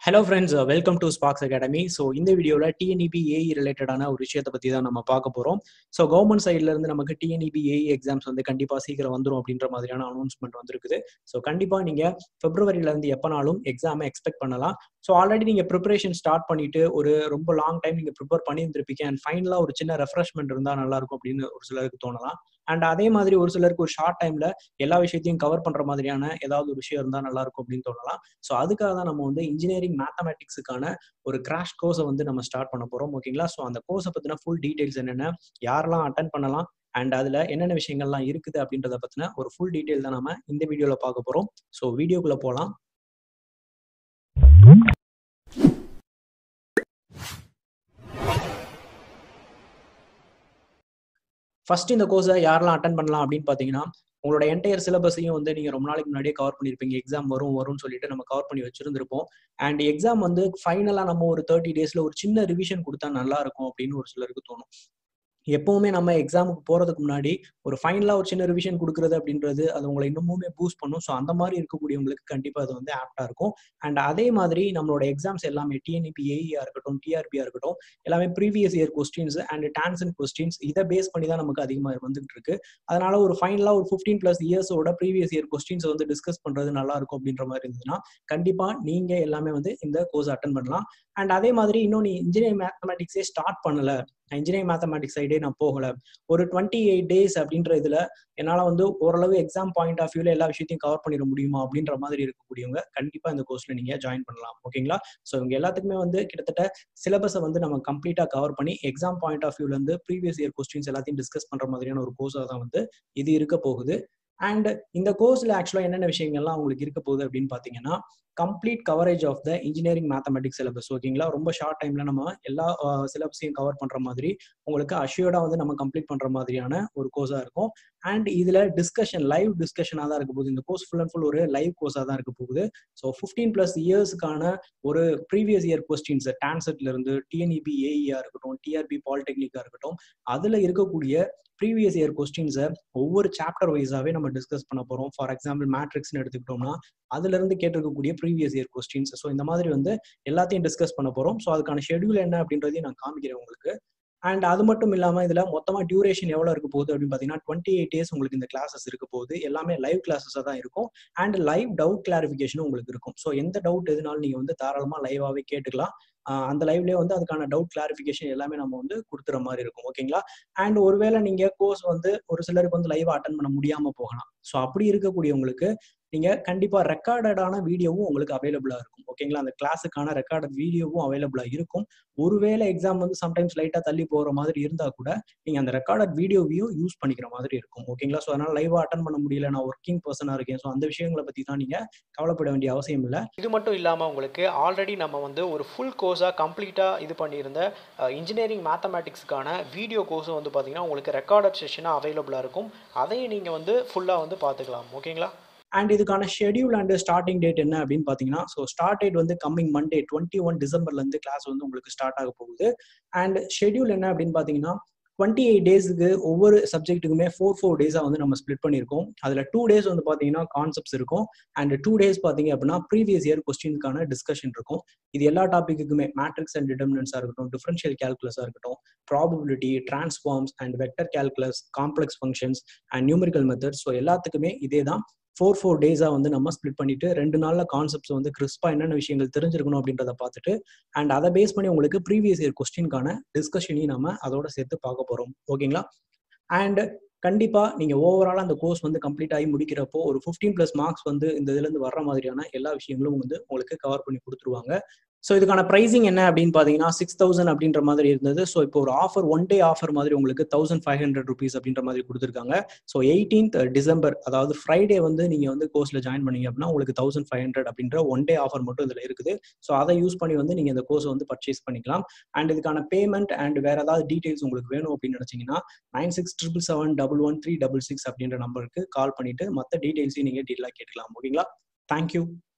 hello friends welcome to Sparks academy so இந்த வீடியோவில் TNEB AE ரிலேட்டடான ஒரு விஷயத்தை பற்றி தான் நம்ம பார்க்க போகிறோம் ஸோ கவர்மெண்ட் சைட்ல இருந்து நமக்கு டிஎன்இபி ஏஇ எக்ஸாம்ஸ் வந்து கண்டிப்பாக சீக்கிரம் வந்துடும் அப்படின்ற மாதிரியான அனௌன்ஸ்மெண்ட் வந்திருக்குது ஸோ கண்டிப்பாக நீங்கள் பிப்ரவரியிலேருந்து எப்போனாலும் எக்ஸாமை எக்ஸ்பெக்ட் பண்ணலாம் ஸோ ஆல்ரெடி நீங்கள் ப்ரிப்பரேஷன் ஸ்டார்ட் பண்ணிட்டு ஒரு ரொம்ப லாங் டைம் நீங்கள் ப்ரிப்பேர் பண்ணியிருந்திருப்பீங்க அண்ட் ஃபைனலாக ஒரு சின்ன ரெஃப்ரெஷ்மெண்ட் இருந்தால் நல்லாயிருக்கும் அப்படின்னு ஒரு சிலருக்கு தோணலாம் அண்ட் அதே மாதிரி ஒரு சிலருக்கு ஒரு ஷார்ட் டைம்ல எல்லா விஷயத்தையும் கவர் பண்ற மாதிரியான ஏதாவது ஒரு விஷயம் இருந்தால் நல்லா இருக்கும் அப்படின்னு தோணலாம் ஸோ அதுக்காக தான் நம்ம வந்து இன்ஜினியரிங் மேத்தமெட்டிக்ஸுக்கான ஒரு கிராஷ் கோர்ஸை வந்து நம்ம ஸ்டார்ட் பண்ண போறோம் ஓகேங்களா ஸோ அந்த கோர்ஸை பத்தின ஃபுல் டீடைல்ஸ் என்னென்ன யாரெல்லாம் அட்டன் பண்ணலாம் அண்ட் அதுல என்னென்ன விஷயங்கள்லாம் இருக்குது அப்படின்றத பத்தின ஒரு ஃபுல் டீடைல் தான் நம்ம இந்த வீடியோல பார்க்க போறோம் ஸோ வீடியோக்குள்ள போகலாம் ஃபர்ஸ்ட் இந்த கோர்ஸை யாரெல்லாம் அட்டன் பண்ணலாம் அப்படின்னு பார்த்தீங்கன்னா உங்களோட என்டையர் சிலபஸையும் வந்து நீங்க ரொம்ப நாளைக்கு முன்னாடியே கவர் பண்ணிருப்பீங்க எக்ஸாம் வரும் வரும்னு சொல்லிட்டு நம்ம கவர் பண்ணி வச்சிருந்திருப்போம் அண்ட் எக்ஸாம் வந்து ஃபைனலா நம்ம ஒரு தேர்ட்டி டேஸ்ல ஒரு சின்ன ரிவிஷன் கொடுத்தா நல்லா இருக்கும் அப்படின்னு ஒரு சிலருக்கு தோணும் எப்பவுமே நம்ம எக்ஸாமுக்கு போறதுக்கு முன்னாடி ஒரு ஃபைனலா ஒரு சின்ன ரிவிஷன் கொடுக்கறது அப்படின்றது அது உங்களை இன்னமுமே பூஸ்ட் பண்ணும் ஸோ அந்த மாதிரி இருக்கக்கூடியவங்களுக்கு கண்டிப்பா அது வந்து ஆப்டா இருக்கும் அண்ட் அதே மாதிரி நம்மளோட எக்ஸாம்ஸ் எல்லாமே டிஎன்இபி ஏஇயா இருக்கட்டும் டிஆர்பியா இருக்கட்டும் எல்லாமே ப்ரீவியஸ் இயர் கொஸ்டின்ஸ் அண்ட் டான்சன் கொஸ்டின்ஸ் இதை பேஸ் பண்ணி தான் நமக்கு அதிகமாக வந்துட்டு இருக்கு அதனால ஒரு ஃபைனலா ஒரு ஃபிஃப்டீன் பிளஸ் இயர்ஸோட ப்ரீவியஸ் இயர் கொஸ்டின்ஸ் வந்து டிஸ்கஸ் பண்றது நல்லா இருக்கும் அப்படின்ற மாதிரி இருந்ததுன்னா கண்டிப்பா நீங்க எல்லாமே வந்து இந்த கோர்ஸ் அட்டன் பண்ணலாம் அண்ட் அதே மாதிரி இன்னும் நீ இன்ஜினியரிங் மேத்தமெட்டிக்ஸே ஸ்டார்ட் பண்ணல இன்ஜினியரிங் மேத்தமெட்டிக்ஸ் சைடே நான் போகல ஒரு டுவெண்ட்டி எயிட் டேஸ் அப்படின்ற இதுல என்னால வந்து ஓரளவு எக்ஸாம் பாயிண்ட் ஆஃப் வியூல எல்லா விஷயத்தையும் கவர் பண்ணிட முடியுமா அப்படின்ற மாதிரி இருக்கக்கூடியவங்க கண்டிப்பா இந்த கோர்ஸ்ல நீங்க ஜாயின் பண்ணலாம் ஓகேங்களா ஸோ இவங்க எல்லாத்துக்குமே வந்து கிட்டத்தட்ட சிலபஸை வந்து நம்ம கம்ப்ளீட்டா கவர் பண்ணி எக்ஸாம் பாயிண்ட் ஆஃப் வியூல இருந்து ப்ரீவியஸ் இயர் கொஸ்டின்ஸ் எல்லாத்தையும் டிஸ்கஸ் பண்ற மாதிரியான ஒரு கோர்ஸாக தான் வந்து இது இருக்க போகுது அண்ட் இந்த கோர்ஸ்ல ஆக்சுவலா என்னென்ன விஷயங்கள்லாம் உங்களுக்கு இருக்க போகுது அப்படின்னு பாத்தீங்கன்னா complete coverage of the engineering mathematics syllabus ஓகேங்களா ரொம்ப ஷார்ட் டைம்ல நம்ம எல்லா சிலபஸையும் கவர் பண்ற மாதிரி உங்களுக்கு அஷ்யூர்டா வந்து நம்ம கம்ப்ளீட் பண்ற மாதிரியான ஒரு கோர்ஸா இருக்கும் அண்ட் இதுல டிஸ்கஷன் லைவ் டிஸ்கஷனா தான் இருக்க போகுது இந்த கோர்ஸ் ஃபுல் அண்ட் ஃபுல் ஒரு லைவ் கோர்ஸா தான் இருக்க போகுது ஸோ ஃபிஃப்டீன் பிளஸ் இயர்ஸ்க்கான ஒரு ப்ரீவியஸ் இயர் கொஸ்டின்ஸ் டான்செட்ல இருந்து டிஎன்இபி ஏஇயா இருக்கட்டும் டிஆர்பி பாலிடெக்னிக்கா இருக்கட்டும் அதுல இருக்கக்கூடிய ப்ரீவியஸ் இயர் கொஸ்டின்ஸை ஒவ்வொரு சாப்டர் வைஸாவே நம்ம டிஸ்கஸ் பண்ண போறோம் ஃபார் எக்ஸாம்பிள் மேட்ரிக்ஸ்னு எடுத்துக்கிட்டோம்னா அதுல இருந்து கேட்டிருக்கக்கூடிய ப்ரீவியஸ் இயர் கொஸ்டின்ஸ் ஸோ இந்த மாதிரி வந்து எல்லாத்தையும் டிஸ்கஸ் பண்ண போறோம் ஸோ அதுக்கான ஷெடியூல் என்ன அப்படின்றதையும் நான் காமிக்கிறேன் உங்களுக்கு அண்ட் அது மட்டும் இல்லாம இதுல மொத்தமா டியூரேஷன் எவ்வளவு இருக்க போகுது அப்படின்னு பாத்தீங்கன்னா டுவெண்ட்டி எயிட் டேஸ் உங்களுக்கு இந்த கிளாஸஸ் இருக்க போகுது எல்லாமே லைவ் கிளாஸஸா தான் இருக்கும் அண்ட் லைவ் டவுட் கிளாரிபிகேஷனும் உங்களுக்கு இருக்கும் ஸோ எந்த டவுட் எதுனாலும் நீங்க வந்து தாராளமா லைவாவே கேட்டுக்கலாம் அந்த லைவ்லயே வந்து அதுக்கான டவுட் கிளாரிபிகேஷன் எல்லாமே நம்ம வந்து கொடுத்துற மாதிரி இருக்கும் ஓகேங்களா அண்ட் ஒருவேளை நீங்க கோர்ஸ் வந்து ஒரு சிலருக்கு வந்து லைவா அட்டன் பண்ண முடியாம போகலாம் ஸோ அப்படி இருக்கக்கூடியவங்களுக்கு நீங்க கண்டிப்பா ரெக்கார்டடான வீடியோவும் உங்களுக்கு அவைலபிளா இருக்கும் ஓகேங்களா அந்த கிளாஸுக்கான ரெக்கார்டட் வீடியோவும் அவைலபிளா இருக்கும் ஒருவேளை எக்ஸாம் வந்து சம்டைம்ஸ் லைட்டா தள்ளி போற மாதிரி இருந்தா கூட நீங்க அந்த ரெக்கார்டட் வீடியோவையும் யூஸ் பண்ணிக்கிற மாதிரி இருக்கும் ஓகேங்களா ஸோ அதனால லைவா அட்டன் பண்ண முடியல நான் ஒர்க்கிங் பர்சனா இருக்கேன் ஸோ அந்த விஷயங்களை பத்தி தான் நீங்க கவலைப்பட வேண்டிய அவசியம் இல்லை இது மட்டும் இல்லாமல் உங்களுக்கு ஆல்ரெடி நம்ம வந்து ஒரு ஃபுல் கோர்ஸாக கம்ப்ளீட்டாக இது பண்ணியிருந்த இன்ஜினியரிங் மேத்தமேட்டிக்ஸ்க்கான வீடியோ கோர்ஸும் வந்து பார்த்தீங்கன்னா உங்களுக்கு ரெக்கார்டட் செஷனாக அவைலபிளாக இருக்கும் அதையும் நீங்கள் வந்து ஃபுல்லாக வந்து பார்த்துக்கலாம் ஓகேங்களா அண்ட் இதுக்கான ஷெடியூல் அண்ட் ஸ்டார்டிங் டேட் என்ன அப்படின்னு பார்த்தீங்கன்னா ஸோ ஸ்டார்ட் டேட் வந்து கம்மிங் மண்டே டுவெண்ட்டி ஒன் டிசம்பர்லேருந்து கிளாஸ் வந்து உங்களுக்கு ஸ்டார்ட் ஆக போகுது அண்ட் ஷெடியூல் என்ன அப்படின்னு பார்த்தீங்கன்னா டுவெண்ட்டி எயிட் டேஸுக்கு ஒவ்வொரு சப்ஜெக்ட்டுக்குமே ஃபோர் ஃபோர் டேஸாக வந்து நம்ம ஸ்ப்ளிட் பண்ணியிருக்கோம் அதில் டூ டேஸ் வந்து பார்த்தீங்கன்னா கான்செப்ட்ஸ் இருக்கும் அண்ட் டூ டேஸ் பார்த்தீங்க அப்படின்னா ப்ரீவியஸ் இயர் கொஸ்டின்ஸ்க்கான டிஸ்கஷன் இருக்கும் இது எல்லா டாப்பிக்குமே மேட்ரிக்ஸ் அண்ட் டிட்டர்மினன்ஸாக இருக்கட்டும் டிஃபரன்ஷியல் கேல்குலஸாக இருக்கட்டும் probability transforms and vector calculus complex functions and numerical method so எல்லாத்துக்குமே இதே தான் ஃபோர் ஃபோர் டேஸாக வந்து நம்ம ஸ்ப்ளிட் பண்ணிட்டு ரெண்டு நாளில் கான்செப்ட்ஸ் வந்து கிறிஸ்பாக என்னென்ன விஷயங்கள் தெரிஞ்சிருக்கணும் அப்படின்றத பார்த்துட்டு அண்ட் அதை பேஸ் பண்ணி உங்களுக்கு ப்ரீவியஸ் இயர் கொஸ்டின்கான டிஸ்கஷனையும் நம்ம அதோட சேர்த்து பார்க்க போகிறோம் ஓகேங்களா அண்ட் கண்டிப்பா நீங்க ஓவராலா அந்த கோர்ஸ் வந்து கம்ப்ளீட் ஆகி முடிக்கிறப்போ ஒரு ஃபிஃப்டீன் பிளஸ் மார்க்ஸ் வந்து இந்த இதுல இருந்து வர்ற மாதிரியான எல்லா விஷயங்களும் வந்து உங்களுக்கு கவர் பண்ணி கொடுத்துருவாங்க ஸோ இதுக்கான ப்ரைசிங் என்ன அப்படின்னு பார்த்தீங்கன்னா சிக்ஸ் தௌசண்ட் அப்படின்ற மாதிரி இருந்தது ஸோ இப்போ ஒரு ஆஃபர் ஒன் டே ஆஃபர் மாதிரி உங்களுக்கு தௌசண்ட் ஃபைவ் ஹண்ட்ரட் ருபீஸ் அப்படின்ற மாதிரி கொடுத்துருக்காங்க ஸோ எயிட்டீன்த் டிசம்பர் அதாவது ஃப்ரைடே வந்து நீங்கள் வந்து கோர்ஸில் ஜாயின் பண்ணீங்க அப்படின்னா உங்களுக்கு தௌசண்ட் ஃபைவ் ஹண்ட்ரட் அப்படின்ற ஒன் டே ஆஃபர் மட்டும் இதில் இருக்குது ஸோ அதை யூஸ் பண்ணி வந்து நீங்கள் இந்த கோர்ஸை வந்து பர்ச்சேஸ் பண்ணிக்கலாம் அண்ட் இதுக்கான பேமெண்ட் அண்ட் வேற ஏதாவது டீடைல்ஸ் உங்களுக்கு வேணும் அப்படின்னு நினச்சிங்கன்னா nine six triple seven double one three double six அப்படின்ற நம்பருக்கு கால் பண்ணிட்டு மற்ற டீடைல்ஸையும் நீங்கள் டீட்டெயிலாக கேட்கலாம் ஓகேங்களா தேங்க்யூ